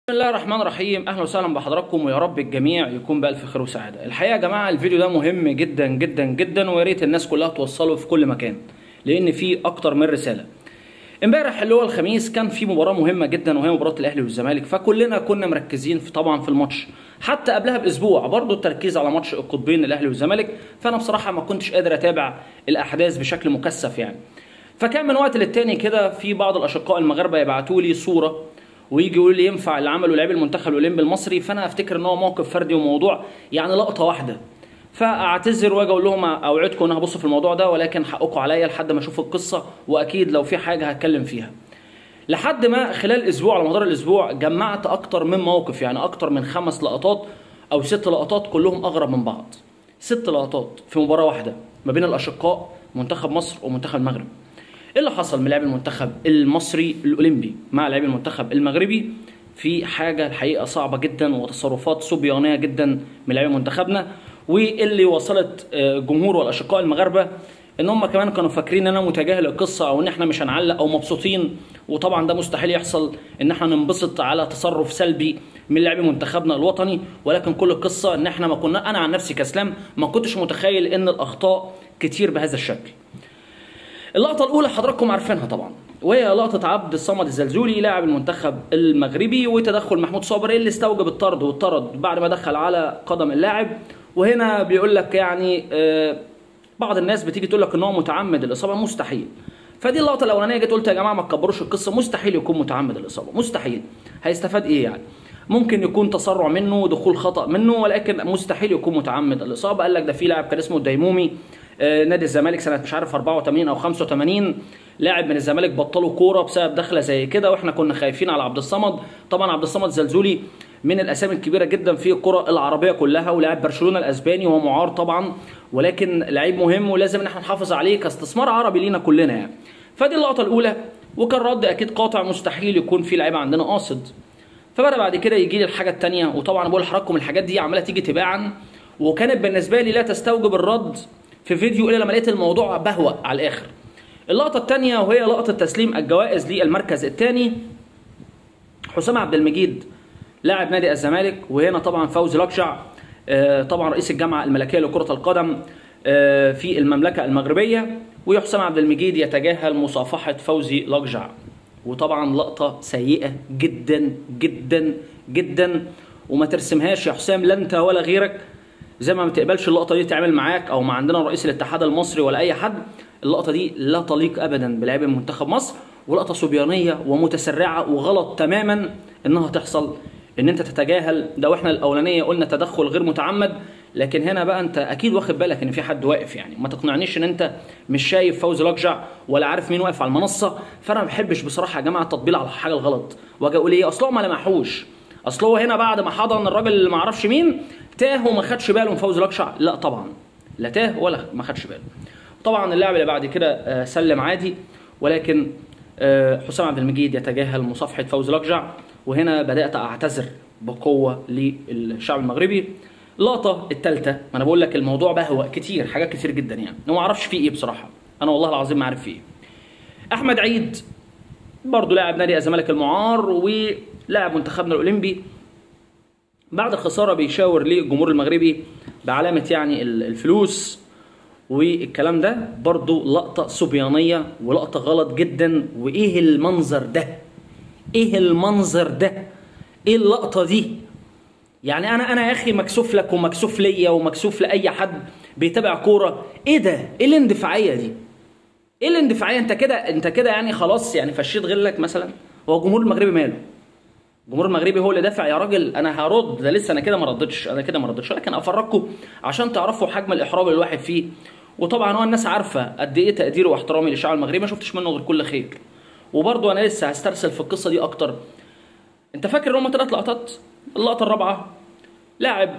بسم الله الرحمن الرحيم اهلا وسهلا بحضراتكم ويا رب الجميع يكون بالف خير وسعاده الحقيقه يا جماعه الفيديو ده مهم جدا جدا جدا ويا ريت الناس كلها توصله في كل مكان لان فيه اكتر من رساله امبارح اللي هو الخميس كان في مباراه مهمه جدا وهي مباراه الاهلي والزمالك فكلنا كنا مركزين في طبعا في الماتش حتى قبلها باسبوع برضه التركيز على ماتش القطبين الاهلي والزمالك فانا بصراحه ما كنتش قادر اتابع الاحداث بشكل مكثف يعني فكان من وقت للتاني كده في بعض الاشقاء المغاربه يبعتوا لي صوره ويجي يقول لي ينفع اللي عمله لاعبي المنتخب الاولمبي المصري فانا افتكر ان هو موقف فردي وموضوع يعني لقطه واحده فاعتذر واجي اقول لهم اوعدكم ان هبص في الموضوع ده ولكن حقكم عليا لحد ما اشوف القصه واكيد لو في حاجه هتكلم فيها لحد ما خلال اسبوع على مدار الاسبوع جمعت اكتر من موقف يعني اكتر من خمس لقطات او ست لقطات كلهم اغرب من بعض ست لقطات في مباراه واحده ما بين الاشقاء منتخب مصر ومنتخب المغرب ايه اللي حصل من لاعبي المنتخب المصري الاولمبي مع لاعبي المنتخب المغربي في حاجه الحقيقه صعبه جدا وتصرفات صبيانيه جدا من لاعبي منتخبنا واللي وصلت الجمهور والاشقاء المغاربه ان هم كمان كانوا فاكرين ان انا متجاهل القصه او ان احنا مش هنعلق او مبسوطين وطبعا ده مستحيل يحصل ان احنا ننبسط على تصرف سلبي من لاعبي منتخبنا الوطني ولكن كل القصه ان احنا ما كنا انا عن نفسي كاسلام ما كنتش متخيل ان الاخطاء كتير بهذا الشكل اللقطة الأولى حضراتكم عارفينها طبعا وهي لقطة عبد الصمد الزلزولي لاعب المنتخب المغربي وتدخل محمود صابر اللي استوجب الطرد والطرد بعد ما دخل على قدم اللاعب وهنا بيقول لك يعني آه بعض الناس بتيجي تقول لك ان هو متعمد الاصابه مستحيل فدي اللقطه الاولانيه جيت قلت يا جماعه ما تكبروش القصه مستحيل يكون متعمد الاصابه مستحيل هيستفاد ايه يعني ممكن يكون تسرع منه دخول خطا منه ولكن مستحيل يكون متعمد الاصابه قال لك ده في لاعب كان اسمه الديمومي آه نادي الزمالك سنه مش عارف 84 او 85 لاعب من الزمالك بطلوا كوره بسبب دخله زي كده واحنا كنا خايفين على عبد الصمد طبعا عبد الصمد زلزولي من الاسامي الكبيره جدا في الكره العربيه كلها ولاعب برشلونه الاسباني وهو معار طبعا ولكن لعيب مهم ولازم ان احنا نحافظ عليه كاستثمار عربي لينا كلنا يعني فدي اللقطه الاولى وكان رد اكيد قاطع مستحيل يكون في لعيبه عندنا قاصد فبدا بعد كده يجي لي الحاجه الثانيه وطبعا بقول لحضراتكم الحاجات دي عماله تيجي تباعا وكانت بالنسبه لي لا تستوجب الرد في فيديو الا لما لقيت الموضوع بهوأ على الاخر اللقطه الثانيه وهي لقطه تسليم الجوائز للمركز الثاني حسام عبد المجيد لاعب نادي الزمالك وهنا طبعا فوزي لقجع طبعا رئيس الجامعه الملكيه لكره القدم في المملكه المغربيه وحسام عبد المجيد يتجاهل مصافحه فوزي لقجع وطبعا لقطه سيئه جدا جدا جدا وما ترسمهاش يا حسام لا انت ولا غيرك زي ما ما تقبلش اللقطه دي تعمل معاك او مع عندنا رئيس الاتحاد المصري ولا اي حد اللقطه دي لا تليق ابدا بلاعبي منتخب مصر ولقطه صبيانيه ومتسرعه وغلط تماما انها تحصل ان انت تتجاهل ده واحنا الاولانيه قلنا تدخل غير متعمد لكن هنا بقى انت اكيد واخد بالك ان في حد واقف يعني ما تقنعنيش ان انت مش شايف فوزي لقجع ولا عارف مين واقف على المنصه فانا ما بحبش بصراحه يا جماعه التطبيل على الحاجه الغلط واجي اقول ايه اصل هو ما لمحوش اصل هو هنا بعد ما حضن الراجل اللي ما اعرفش مين تاه وما خدش باله من فوزي لقجع لا طبعا لا تاه ولا ما خدش باله طبعا اللاعب اللي بعد كده سلم عادي ولكن حسام عبد المجيد يتجاهل مصافحه فوزي لقجع وهنا بدات اعتذر بقوه للشعب المغربي اللقطه الثالثه ما انا بقول لك الموضوع بهوأ كتير حاجات كتير جدا يعني انا ما اعرفش فيه ايه بصراحه انا والله العظيم ما عارف فيه ايه احمد عيد برضه لاعب نادي الزمالك المعار ولاعب منتخبنا الاولمبي بعد الخساره بيشاور للجمهور المغربي بعلامه يعني الفلوس والكلام ده برضه لقطه صبيانيه ولقطه غلط جدا وايه المنظر ده ايه المنظر ده ايه اللقطه دي يعني انا انا يا اخي مكسوف لك ومكسوف ليا ومكسوف لاي حد بيتابع كوره ايه ده ايه الاندفاعيه دي ايه الاندفاعيه انت كده انت كده يعني خلاص يعني فشيت غيرك مثلا هو الجمهور المغربي ماله الجمهور المغربي هو اللي دافع يا راجل انا هرد ده لسه انا كده ما ردتش انا كده ما ردتش ولكن افرجكم عشان تعرفوا حجم الاحراج اللي الواحد فيه وطبعا هو الناس عارفه قد ايه تقديري واحترامي للشعب المغربي ما شفتش منه غير كل خير وبرضه انا لسه هسترسل في القصه دي اكتر انت فاكر ان هم ثلاث لقطات اللقطه الرابعه لاعب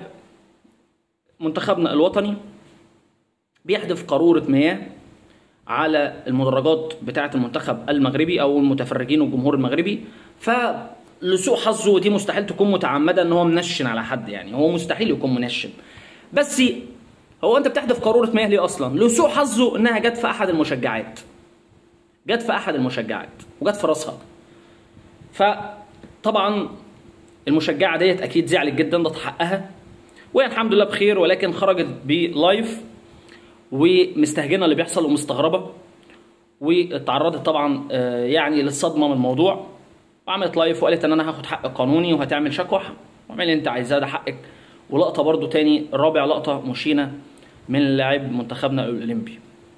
منتخبنا الوطني بيحدف قاروره مياه على المدرجات بتاعه المنتخب المغربي او المتفرجين والجمهور المغربي فلسوء حظه ودي مستحيل تكون متعمده ان هو منشن على حد يعني هو مستحيل يكون منشن بس هو انت بتحدف قاروره مياه ليه اصلا لسوء حظه انها جت في احد المشجعات جت في احد المشجعات وجت في راسها فطبعا المشجعه ديت اكيد زعلت جدا ده حقها وهي الحمد لله بخير ولكن خرجت بلايف ومستهجنه اللي بيحصل ومستغربه واتعرضت طبعا آه، يعني للصدمه من الموضوع وعملت لايف وقالت ان انا هاخد حق قانوني وهتعمل شكوى واعمل اللي انت عايزاه ده حقك ولقطه برضو تاني رابع لقطه مشينه من لاعب منتخبنا الاولمبي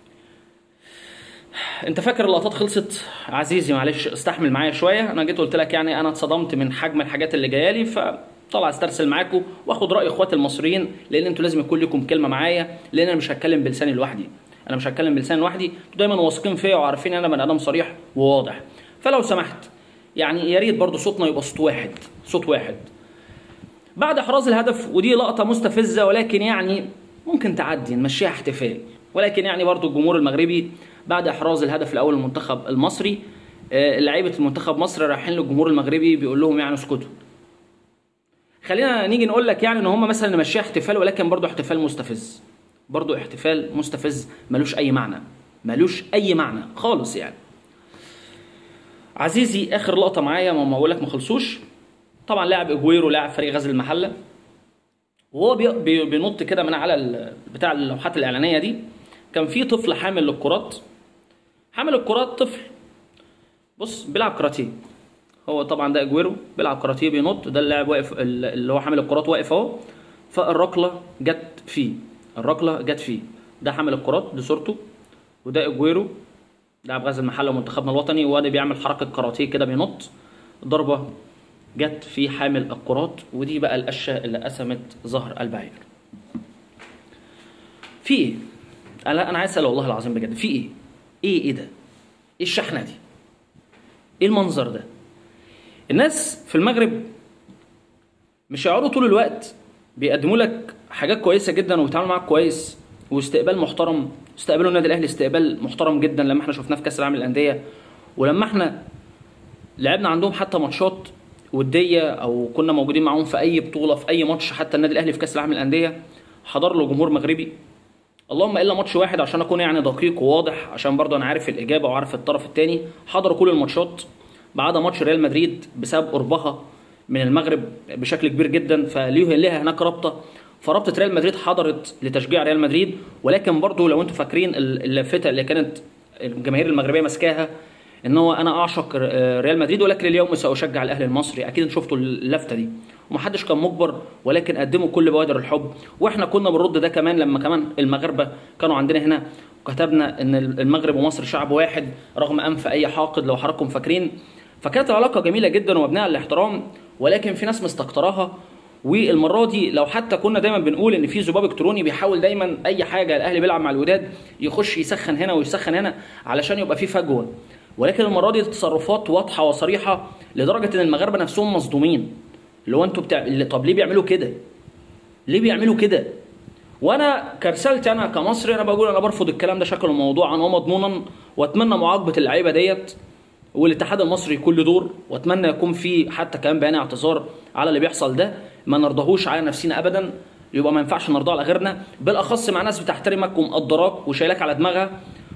انت فاكر اللقطات خلصت عزيزي معلش استحمل معايا شويه انا جيت قلت لك يعني انا اتصدمت من حجم الحاجات اللي جايه لي فطلع استرسل معاكم واخد راي اخواتي المصريين لان انتوا لازم يكون لكم كلمه معايا لان انا مش هتكلم بلساني لوحدي انا مش هتكلم بلساني لوحدي انتوا دايما واثقين فيا وعارفين ان انا بني ادم صريح وواضح فلو سمحت يعني يا ريت برضه صوتنا يبقى صوت واحد صوت واحد بعد احراز الهدف ودي لقطه مستفزه ولكن يعني ممكن تعدي نمشيها احتفال ولكن يعني برضو الجمهور المغربي بعد احراز الهدف الاول للمنتخب المصري آه، لعيبه المنتخب مصر رايحين للجمهور المغربي بيقول لهم يعني اسكتوا خلينا نيجي نقول لك يعني ان هم مثلا نمشيها احتفال ولكن برضو احتفال مستفز برضو احتفال مستفز ملوش اي معنى ملوش اي معنى خالص يعني عزيزي اخر لقطه معايا ما بقول لك ما خلصوش طبعا لاعب اجويرو لاعب فريق غزل المحله وهو بي- بي- بينط كده من على ال- بتاع اللوحات الاعلانيه دي كان في طفل حامل للكرات حامل الكرات طفل بص بيلعب كاراتيه هو طبعا ده اجويرو بيلعب كاراتيه بينط ده اللاعب واقف ال- اللي هو حامل الكرات واقف اهو فالركله جت فيه الركله جت فيه ده حامل الكرات دي صورته وده اجويرو لاعب غزل المحله ومنتخبنا الوطني وده بيعمل حركه كاراتيه كده بينط ضربه جت في حامل الكرات ودي بقى القشه اللي قسمت ظهر البعير في ايه انا انا عايز اسال والله العظيم بجد في ايه ايه ايه ده ايه الشحنه دي ايه المنظر ده الناس في المغرب مش هيقعدوا طول الوقت بيقدموا لك حاجات كويسه جدا وبيتعاملوا معاك كويس واستقبال محترم استقبلوا النادي الاهلي استقبال محترم جدا لما احنا شفناه في كاس العالم للانديه ولما احنا لعبنا عندهم حتى ماتشات وديه او كنا موجودين معاهم في اي بطوله في اي ماتش حتى النادي الاهلي في كاس العالم للانديه حضر له جمهور مغربي اللهم الا ماتش واحد عشان اكون يعني دقيق وواضح عشان برضه انا عارف الاجابه وعارف الطرف الثاني حضروا كل الماتشات ما عدا ماتش ريال مدريد بسبب قربها من المغرب بشكل كبير جدا فليه لها هناك رابطه فرابطه ريال مدريد حضرت لتشجيع ريال مدريد ولكن برضه لو انتم فاكرين اللافته اللي كانت الجماهير المغربيه ماسكاها ان هو انا اعشق ريال مدريد ولكن اليوم ساشجع الاهلي المصري اكيد شفتوا اللفته دي ومحدش كان مجبر ولكن قدموا كل بوادر الحب واحنا كنا بنرد ده كمان لما كمان المغاربه كانوا عندنا هنا وكتبنا ان المغرب ومصر شعب واحد رغم انف اي حاقد لو حضراتكم فاكرين فكانت العلاقه جميله جدا ومبنيه على الاحترام ولكن في ناس مستكتراها والمره دي لو حتى كنا دايما بنقول ان في ذباب الكتروني بيحاول دايما اي حاجه الاهلي بيلعب مع الوداد يخش يسخن هنا ويسخن هنا علشان يبقى في فجوه ولكن المره دي تصرفات واضحه وصريحه لدرجه ان المغاربه نفسهم مصدومين اللي هو انتوا بتاع... طب ليه بيعملوا كده؟ ليه بيعملوا كده؟ وانا كرسالتي انا كمصري انا بقول انا برفض الكلام ده شكله موضوعا ومضمونا واتمنى معاقبه اللعيبه ديت والاتحاد المصري كل دور واتمنى يكون في حتى كمان بيان اعتذار على اللي بيحصل ده ما نرضاهوش على نفسنا ابدا يبقى ما ينفعش نرضاه على غيرنا بالاخص مع ناس بتحترمك ومقدراك وشايلاك على دماغها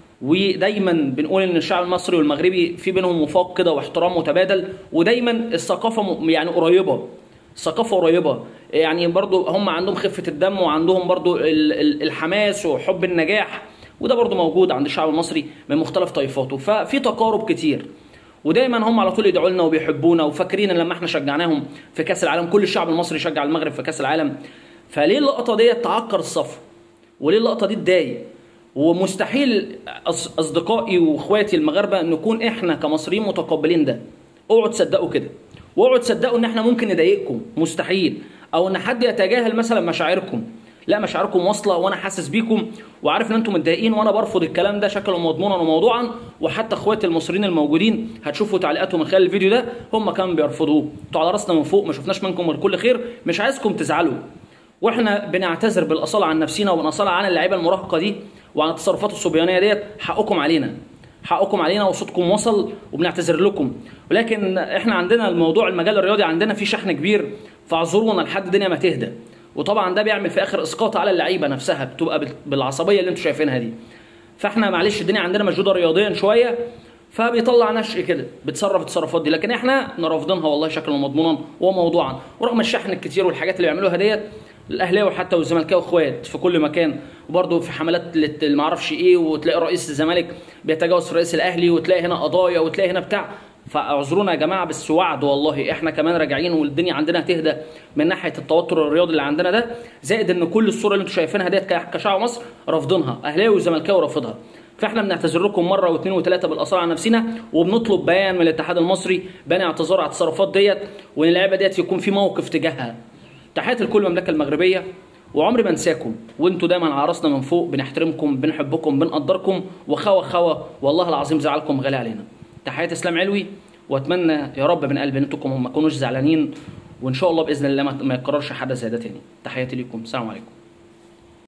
ودايما بنقول ان الشعب المصري والمغربي في بينهم وفاق كده واحترام متبادل ودايما الثقافه يعني قريبه الثقافه قريبه يعني برضو هم عندهم خفه الدم وعندهم برضو الحماس وحب النجاح وده برضو موجود عند الشعب المصري من مختلف طائفاته ففي تقارب كتير ودايما هم على طول يدعوا لنا وبيحبونا وفاكرين ان لما احنا شجعناهم في كاس العالم كل الشعب المصري شجع المغرب في كاس العالم فليه اللقطه ديت تعكر الصف وليه اللقطه دي تضايق ومستحيل اصدقائي واخواتي المغاربه نكون احنا كمصريين متقبلين ده اوعوا تصدقوا كده واوعوا تصدقوا ان احنا ممكن نضايقكم مستحيل او ان حد يتجاهل مثلا مشاعركم لا مشاعركم واصله وانا حاسس بيكم وعارف ان انتم متضايقين وانا برفض الكلام ده شكلا مضمونا وموضوعا وحتى اخواتي المصريين الموجودين هتشوفوا تعليقاتهم من خلال الفيديو ده هم كانوا بيرفضوه انتوا على راسنا من فوق ما شفناش منكم غير كل خير مش عايزكم تزعلوا واحنا بنعتذر بالاصاله عن نفسنا وبنصلها عن اللعيبه المراهقه دي وعن التصرفات الصبيانيه ديت حقكم علينا حقكم علينا وصوتكم وصل وبنعتذر لكم ولكن احنا عندنا الموضوع المجال الرياضي عندنا فيه شحن كبير فاعذرونا لحد الدنيا ما تهدى وطبعا ده بيعمل في اخر اسقاط على اللعيبه نفسها بتبقى بالعصبيه اللي انتم شايفينها دي فاحنا معلش الدنيا عندنا مشدوده رياضيا شويه فبيطلع نشء كده بتصرف التصرفات دي لكن احنا رافضينها والله شكلا ومضمونا وموضوعا ورغم الشحن الكتير والحاجات اللي بيعملوها ديت الاهلاوي حتى والزملكاوي اخوات في كل مكان وبرضه في حملات لت- اللي معرفش ايه وتلاقي رئيس الزمالك بيتجاوز في رئيس الاهلي وتلاقي هنا قضايا وتلاقي هنا بتاع فاعذرونا يا جماعه بس وعد والله احنا كمان راجعين والدنيا عندنا هتهدى من ناحيه التوتر الرياضي اللي عندنا ده زائد ان كل الصوره اللي انتم شايفينها ديت ك- كشعب مصر رافضينها اهلاوي وزملكاوي رافضها فاحنا بنعتذر لكم مره واثنين وثلاثه بالاصاله عن نفسنا وبنطلب بيان من الاتحاد المصري بيان اعتذار على التصرفات ديت وان اللعيبه ديت يكون في موقف تجاهها تحياتي لكل المملكه المغربيه وعمري ما انساكم وانتوا دايما على راسنا من فوق بنحترمكم بنحبكم بنقدركم وخوا خوا والله العظيم زعلكم غالي علينا تحياتي اسلام علوي واتمنى يا رب من قلبي ان انتم ما تكونوش زعلانين وان شاء الله باذن الله ما ما يتكررش حدث زي ده تاني تحياتي ليكم السلام عليكم